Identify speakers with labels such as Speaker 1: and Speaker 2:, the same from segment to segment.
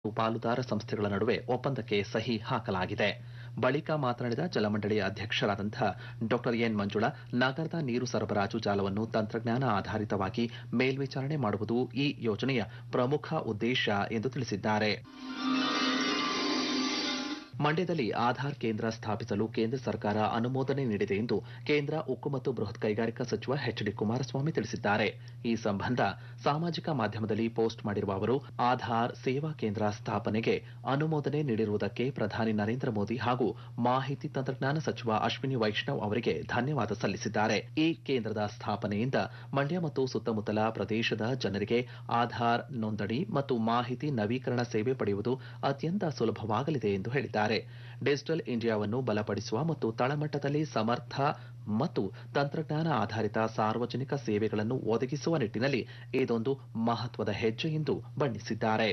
Speaker 1: ಪಾಲುದಾರ ಸಂಸ್ಥೆಗಳ ನಡುವೆ ಒಪ್ಪಂದಕ್ಕೆ ಸಹಿ ಹಾಕಲಾಗಿದೆ ಬಳಿಕ ಮಾತನಾಡಿದ ಜಲಮಂಡಳಿಯ ಅಧ್ಯಕ್ಷರಾದಂಥ ಡಾ ಎನ್ ಮಂಜುಳಾ ನಗರದ ನೀರು ಸರಬರಾಜು ಜಾಲವನ್ನು ತಂತ್ರಜ್ಞಾನ ಆಧಾರಿತವಾಗಿ ಮೇಲ್ವಿಚಾರಣೆ ಮಾಡುವುದು ಈ ಯೋಜನೆಯ ಪ್ರಮುಖ ಉದ್ದೇಶ ಎಂದು ತಿಳಿಸಿದ್ದಾರೆ ಮಂಡ್ಯದಲ್ಲಿ ಆಧಾರ್ ಕೇಂದ್ರ ಸ್ಥಾಪಿಸಲು ಕೇಂದ್ರ ಸರ್ಕಾರ ಅನುಮೋದನೆ ನೀಡಿದೆ ಎಂದು ಕೇಂದ್ರ ಉಕ್ಕು ಮತ್ತು ಬೃಹತ್ ಕೈಗಾರಿಕಾ ಸಚಿವ ಎಚ್ ಡಿ ಕುಮಾರಸ್ವಾಮಿ ತಿಳಿಸಿದ್ದಾರೆ ಈ ಸಂಬಂಧ ಸಾಮಾಜಿಕ ಮಾಧ್ಯಮದಲ್ಲಿ ಪೋಸ್ಟ್ ಮಾಡಿರುವ ಅವರು ಆಧಾರ್ ಸೇವಾ ಕೇಂದ್ರ ಸ್ಥಾಪನೆಗೆ ಅನುಮೋದನೆ ನೀಡಿರುವುದಕ್ಕೆ ಪ್ರಧಾನಿ ನರೇಂದ್ರ ಮೋದಿ ಹಾಗೂ ಮಾಹಿತಿ ತಂತ್ರಜ್ಞಾನ ಸಚಿವ ಅಶ್ವಿನಿ ವೈಷ್ಣವ್ ಅವರಿಗೆ ಧನ್ಯವಾದ ಸಲ್ಲಿಸಿದ್ದಾರೆ ಈ ಕೇಂದ್ರದ ಸ್ಥಾಪನೆಯಿಂದ ಮಂಡ್ಯ ಮತ್ತು ಸುತ್ತಮುತ್ತಲ ಪ್ರದೇಶದ ಜನರಿಗೆ ಆಧಾರ್ ನೋಂದಣಿ ಮತ್ತು ಮಾಹಿತಿ ನವೀಕರಣ ಸೇವೆ ಪಡೆಯುವುದು ಅತ್ಯಂತ ಸುಲಭವಾಗಲಿದೆ ಎಂದು ಹೇಳಿದ್ದಾರೆ ಡಿಜಿಟಲ್ ಇಂಡಿಯಾವನ್ನು ಬಲಪಡಿಸುವ ಮತ್ತು ತಳಮಟ್ಟದಲ್ಲಿ ಸಮರ್ಥ ಮತ್ತು ತಂತ್ರಜ್ಞಾನ ಆಧಾರಿತ ಸಾರ್ವಜನಿಕ ಸೇವೆಗಳನ್ನು ಒದಗಿಸುವ ನಿಟ್ಟಿನಲ್ಲಿ ಇದೊಂದು ಮಹತ್ವದ ಹೆಜ್ಜೆ ಎಂದು ಬಣ್ಣಿಸಿದ್ದಾರೆ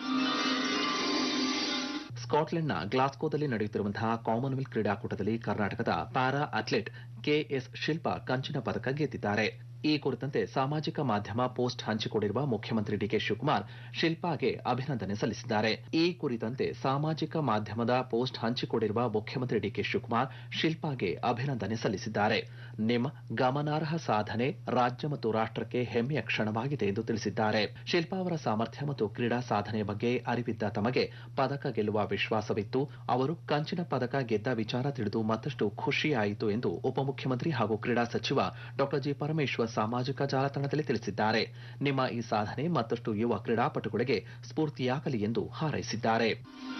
Speaker 1: ಸ್ಕಾಟ್ಲೆಂಡ್ನ ಗ್ಲಾಸ್ಕೋದಲ್ಲಿ ನಡೆಯುತ್ತಿರುವಂತಹ ಕಾಮನ್ವೆಲ್ತ್ ಕ್ರೀಡಾಕೂಟದಲ್ಲಿ ಕರ್ನಾಟಕದ ಪ್ಯಾರಾ ಅಥ್ಲೆಟ್ ಕೆಎಸ್ ಶಿಲ್ಪಾ ಕಂಚಿನ ಪದಕ ಗೆದ್ದಿದ್ದಾರೆ ಈ ಕುರಿತಂತೆ ಸಾಮಾಜಿಕ ಮಾಧ್ಯಮ ಪೋಸ್ಟ್ ಹಂಚಿಕೊಂಡಿರುವ ಮುಖ್ಯಮಂತ್ರಿ ಡಿಕೆ ಶಿವಕುಮಾರ್ ಶಿಲ್ಪಾಗೆ ಅಭಿನಂದನೆ ಸಲ್ಲಿಸಿದ್ದಾರೆ ಈ ಕುರಿತಂತೆ ಸಾಮಾಜಿಕ ಮಾಧ್ಯಮದ ಪೋಸ್ಟ್ ಹಂಚಿಕೊಂಡಿರುವ ಮುಖ್ಯಮಂತ್ರಿ ಡಿಕೆ ಶಿವಕುಮಾರ್ ಶಿಲ್ಪಾಗೆ ಅಭಿನಂದನೆ ಸಲ್ಲಿಸಿದ್ದಾರೆ ನಿಮ್ಮ ಗಮನಾರ್ಹ ಸಾಧನೆ ರಾಜ್ಯ ಮತ್ತು ರಾಷ್ಟಕ್ಕೆ ಹೆಮ್ಮೆಯ ಕ್ಷಣವಾಗಿದೆ ಎಂದು ತಿಳಿಸಿದ್ದಾರೆ ಶಿಲ್ಪಾ ಅವರ ಸಾಮರ್ಥ್ಯ ಮತ್ತು ಕ್ರೀಡಾ ಸಾಧನೆಯ ಬಗ್ಗೆ ಅರಿವಿದ್ದ ತಮಗೆ ಪದಕ ಗೆಲ್ಲುವ ವಿಶ್ವಾಸವಿತ್ತು ಅವರು ಕಂಚಿನ ಪದಕ ಗೆದ್ದ ವಿಚಾರ ತಿಳಿದು ಮತ್ತಷ್ಟು ಖುಷಿಯಾಯಿತು ಎಂದು ಉಪಮುಖ್ಯಮಂತ್ರಿ ಹಾಗೂ ಕ್ರೀಡಾ ಸಚಿವ ಡಾ ಜಿ ಪರಮೇಶ್ವರ್ ಸಾಮಾಜಿಕ ಜಾಲತಾಣದಲ್ಲಿ ತಿಳಿಸಿದ್ದಾರೆ ನಿಮ್ಮ ಈ ಸಾಧನೆ ಮತ್ತಷ್ಟು ಯುವ ಕ್ರೀಡಾಪಟುಗಳಿಗೆ ಸ್ಫೂರ್ತಿಯಾಗಲಿ ಎಂದು ಹಾರೈಸಿದ್ದಾರೆ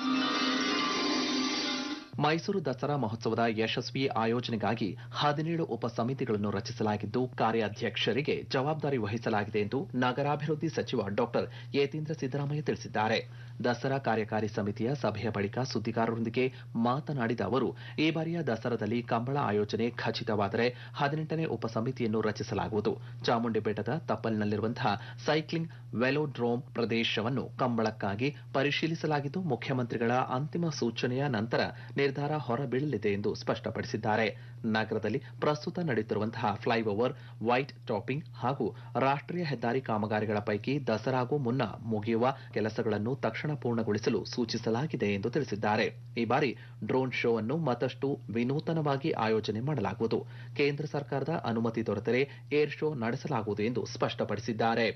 Speaker 1: ಮೈಸೂರು ದಸರಾ ಮಹೋತ್ಸವದ ಯಶಸ್ವಿ ಆಯೋಜನೆಗಾಗಿ ಹದಿನೇಳು ಉಪ ಸಮಿತಿಗಳನ್ನು ರಚಿಸಲಾಗಿದ್ದು ಕಾರ್ಯಾಧ್ಯಕ್ಷರಿಗೆ ಜವಾಬ್ದಾರಿ ವಹಿಸಲಾಗಿದೆ ಎಂದು ನಗರಾಭಿವೃದ್ಧಿ ಸಚಿವ ಡಾಕ್ಟರ್ ಯತೀಂದ್ರ ಸಿದ್ದರಾಮಯ್ಯ ತಿಳಿಸಿದ್ದಾರೆ ದಸರಾ ಕಾರ್ಯಕಾರಿ ಸಮಿತಿಯ ಸಭೆಯ ಬಳಿಕ ಸುದ್ದಿಗಾರರೊಂದಿಗೆ ಮಾತನಾಡಿದ ಅವರು ಈ ಬಾರಿಯ ದಸರಾದಲ್ಲಿ ಕಂಬಳ ಆಯೋಜನೆ ಖಚಿತವಾದರೆ ಹದಿನೆಂಟನೇ ಉಪ ಸಮಿತಿಯನ್ನು ರಚಿಸಲಾಗುವುದು ಚಾಮುಂಡಿ ಬೆಟ್ಟದ ತಪ್ಪಲಿನಲ್ಲಿರುವಂತಹ ಸೈಕ್ಲಿಂಗ್ ವೆಲೋಡ್ರೋಮ್ ಪ್ರದೇಶವನ್ನು ಕಂಬಳಕ್ಕಾಗಿ ಪರಿಶೀಲಿಸಲಾಗಿದ್ದು ಮುಖ್ಯಮಂತ್ರಿಗಳ ಅಂತಿಮ ಸೂಚನೆಯ ನಂತರ ನಿರ್ಧಾರ ಹೊರಬೀಳಲಿದೆ ಎಂದು ಸ್ಪಷ್ಟಪಡಿಸಿದ್ದಾರೆ ನಗರದಲ್ಲಿ ಪ್ರಸ್ತುತ ನಡೆಯುತ್ತಿರುವಂತಹ ಫ್ಲೈಓವರ್ ವೈಟ್ ಟಾಪಿಂಗ್ ಹಾಗೂ ರಾಷ್ಟೀಯ ಹೆದ್ದಾರಿ ಕಾಮಗಾರಿಗಳ ಪೈಕಿ ದಸರಾಗೂ ಮುನ್ನ ಮುಗಿಯುವ ಕೆಲಸಗಳನ್ನು ತಕ್ಷಣ ಪೂರ್ಣಗೊಳಿಸಲು ಸೂಚಿಸಲಾಗಿದೆ ಎಂದು ತಿಳಿಸಿದ್ದಾರೆ ಈ ಬಾರಿ ಡ್ರೋನ್ ಶೋ ಅನ್ನು ಮತ್ತಷ್ಟು ವಿನೂತನವಾಗಿ ಆಯೋಜನೆ ಮಾಡಲಾಗುವುದು ಕೇಂದ್ರ ಸರ್ಕಾರದ ಅನುಮತಿ ದೊರೆತರೆ ಏರ್ ಶೋ ನಡೆಸಲಾಗುವುದು ಎಂದು ಸ್ಪಷ್ಟಪಡಿಸಿದ್ದಾರೆ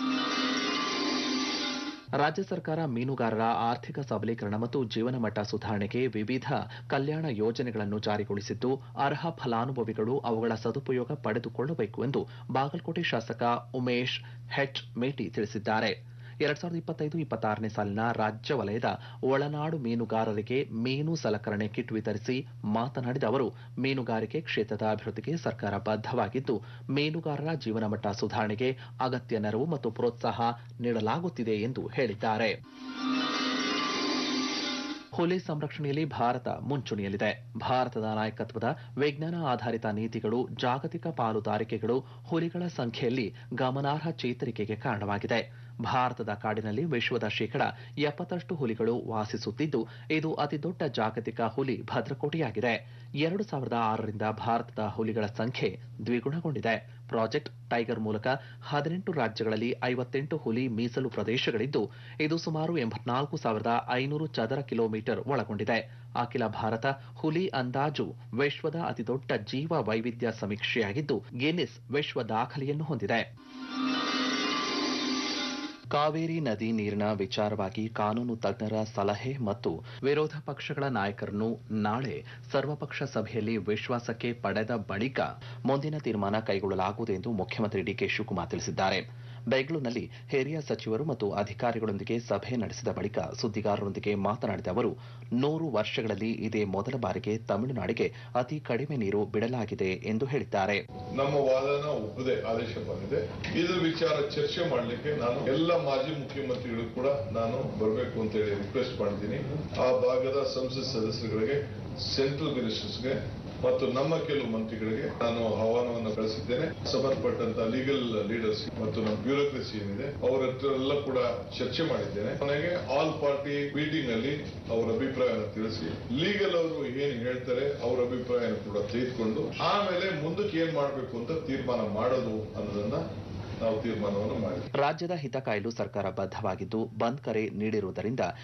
Speaker 1: ರಾಜ್ಯ ಸರ್ಕಾರ ಮೀನುಗಾರರ ಆರ್ಥಿಕ ಸಬಲೀಕರಣ ಮತ್ತು ಜೀವನ ಮಟ್ಟ ಸುಧಾರಣೆಗೆ ವಿವಿಧ ಕಲ್ಯಾಣ ಯೋಜನೆಗಳನ್ನು ಜಾರಿಗೊಳಿಸಿದ್ದು ಅರ್ಹ ಫಲಾನುಭವಿಗಳು ಅವುಗಳ ಸದುಪಯೋಗ ಪಡೆದುಕೊಳ್ಳಬೇಕು ಎಂದು ಬಾಗಲಕೋಟೆ ಶಾಸಕ ಉಮೇಶ್ ಹೆಚ್ ಮೇಟಿ ತಿಳಿಸಿದ್ದಾರೆ ಎರಡ್ ಸಾವಿರದ ಇಪ್ಪತ್ತೈದು ಇಪ್ಪತ್ತಾರನೇ ಸಾಲಿನ ರಾಜ್ಯ ವಲಯದ ಒಳನಾಡು ಮೀನುಗಾರರಿಗೆ ಮೀನು ಸಲಕರಣೆ ಕಿಟ್ ವಿತರಿಸಿ ಮಾತನಾಡಿದ ಅವರು ಮೀನುಗಾರಿಕೆ ಕ್ಷೇತ್ರದ ಅಭಿವೃದ್ಧಿಗೆ ಸರ್ಕಾರ ಬದ್ಧವಾಗಿದ್ದು ಮೀನುಗಾರರ ಜೀವನ ಮಟ್ಟ ಸುಧಾರಣೆಗೆ ಅಗತ್ಯ ನೆರವು ಮತ್ತು ಪ್ರೋತ್ಸಾಹ ನೀಡಲಾಗುತ್ತಿದೆ ಎಂದು ಹೇಳಿದ್ದಾರೆ ಹುಲಿ ಸಂರಕ್ಷಣೆಯಲ್ಲಿ ಭಾರತ ಮುಂಚೂಣಿಯಲ್ಲಿದೆ ಭಾರತದ ನಾಯಕತ್ವದ ವಿಜ್ಞಾನ ಆಧಾರಿತ ನೀತಿಗಳು ಜಾಗತಿಕ ಪಾಲುದಾರಿಕೆಗಳು ಹುಲಿಗಳ ಸಂಖ್ಯೆಯಲ್ಲಿ ಗಮನಾರ್ಹ ಚೇತರಿಕೆಗೆ ಕಾರಣವಾಗಿದೆ ಭಾರತದ ಕಾಡಿನಲ್ಲಿ ವಿಶ್ವದ ಶೇಕಡ ಎಪ್ಪತ್ತರಷ್ಟು ಹುಲಿಗಳು ವಾಸಿಸುತ್ತಿದ್ದು ಇದು ಅತಿದೊಡ್ಡ ಜಾಗತಿಕ ಹುಲಿ ಭದ್ರಕೋಟೆಯಾಗಿದೆ ಎರಡು ಸಾವಿರದ ಆರರಿಂದ ಭಾರತದ ಹುಲಿಗಳ ಸಂಖ್ಯೆ ದ್ವಿಗುಣಗೊಂಡಿದೆ ಪ್ರಾಜೆಕ್ಟ್ ಟೈಗರ್ ಮೂಲಕ ಹದಿನೆಂಟು ರಾಜ್ಯಗಳಲ್ಲಿ ಐವತ್ತೆಂಟು ಹುಲಿ ಮೀಸಲು ಪ್ರದೇಶಗಳಿದ್ದು ಇದು ಸುಮಾರು ಎಂಬತ್ನಾಲ್ಕು ಸಾವಿರದ ಐನೂರು ಚದರ ಕಿಲೋಮೀಟರ್ ಒಳಗೊಂಡಿದೆ ಅಖಿಲ ಭಾರತ ಹುಲಿ ಅಂದಾಜು ವಿಶ್ವದ ಅತಿದೊಡ್ಡ ಜೀವ ವೈವಿಧ್ಯ ಸಮೀಕ್ಷೆಯಾಗಿದ್ದು ಗಿನ್ನಿಸ್ ವಿಶ್ವ ದಾಖಲೆಯನ್ನು ಹೊಂದಿದೆ ಕಾವೇರಿ ನದಿ ನೀರಿನ ವಿಚಾರವಾಗಿ ಕಾನೂನು ತಜ್ಞರ ಸಲಹೆ ಮತ್ತು ವಿರೋಧ ಪಕ್ಷಗಳ ನಾಯಕರನ್ನು ನಾಳೆ ಸರ್ವಪಕ್ಷ ಸಭೆಯಲ್ಲಿ ವಿಶ್ವಾಸಕ್ಕೆ ಪಡೆದ ಬಳಿಕ ಮುಂದಿನ ತೀರ್ಮಾನ ಕೈಗೊಳ್ಳಲಾಗುವುದು ಎಂದು ಮುಖ್ಯಮಂತ್ರಿ ಡಿಕೆ ಶಿವಕುಮಾರ್ ತಿಳಿಸಿದ್ದಾರೆ ಬೆಂಗಳೂರಿನಲ್ಲಿ ಹಿರಿಯ ಸಚಿವರು ಮತ್ತು ಅಧಿಕಾರಿಗಳೊಂದಿಗೆ ಸಭೆ ನಡೆಸಿದ ಬಳಿಕ ಸುದ್ದಿಗಾರರೊಂದಿಗೆ ಮಾತನಾಡಿದ ಅವರು ನೂರು ವರ್ಷಗಳಲ್ಲಿ ಇದೇ ಮೊದಲ ಬಾರಿಗೆ ತಮಿಳುನಾಡಿಗೆ ಅತಿ ಕಡಿಮೆ ನೀರು ಬಿಡಲಾಗಿದೆ ಎಂದು ಹೇಳಿದ್ದಾರೆ
Speaker 2: ನಮ್ಮ ವಾದನ ಒಪ್ಪದೆ ಆದೇಶ ಬಂದಿದೆ ಇದ್ರ ವಿಚಾರ ಚರ್ಚೆ ಮಾಡಲಿಕ್ಕೆ ನಾನು ಎಲ್ಲ ಮಾಜಿ ಮುಖ್ಯಮಂತ್ರಿಗಳು ಕೂಡ ನಾನು ಬರಬೇಕು ಅಂತ ಹೇಳಿ ರಿಕ್ವೆಸ್ಟ್ ಮಾಡಿದ್ದೀನಿ ಆ ಭಾಗದ ಸಂಸತ್ ಸದಸ್ಯರುಗಳಿಗೆ ಸೆಂಟ್ರಲ್ ಮಿನಿಸ್ಟರ್ಸ್ಗೆ ಮತ್ತು ನಮ್ಮ ಕೆಲವು ಮಂತ್ರಿಗಳಿಗೆ ನಾನು ಆಹ್ವಾನವನ್ನು ಕಳಿಸಿದ್ದೇನೆ ಸಂಬಂಧಪಟ್ಟಂತ ಲೀಗಲ್ ಲೀಡರ್ಸ್ ಮತ್ತು ನಮ್ಮ ಬ್ಯೂರೋಕ್ರಸಿ ಏನಿದೆ ಅವರ ಹತ್ರ ಎಲ್ಲ ಕೂಡ ಚರ್ಚೆ ಮಾಡಿದ್ದೇನೆ ಕೊನೆಗೆ ಆಲ್ ಪಾರ್ಟಿ ಮೀಟಿಂಗ್ ಅಲ್ಲಿ ಅವರ ಅಭಿಪ್ರಾಯವನ್ನು ತಿಳಿಸಿ ಲೀಗಲ್ ಅವರು ಏನ್ ಹೇಳ್ತಾರೆ ಅವರ ಅಭಿಪ್ರಾಯ ಕೂಡ ತೆಗೆದುಕೊಂಡು ಆಮೇಲೆ ಮುಂದಕ್ಕೆ ಏನ್ ಮಾಡಬೇಕು ಅಂತ ತೀರ್ಮಾನ ಮಾಡೋದು ಅನ್ನೋದನ್ನ ನಾವು ತೀರ್ಮಾನವನ್ನು ಮಾಡಿದ್ವಿ
Speaker 1: ರಾಜ್ಯದ ಹಿತ ಕಾಯಲು ಸರ್ಕಾರ ಬದ್ಧವಾಗಿದ್ದು ಬಂದ್ ಕರೆ ನೀಡಿರುವುದರಿಂದ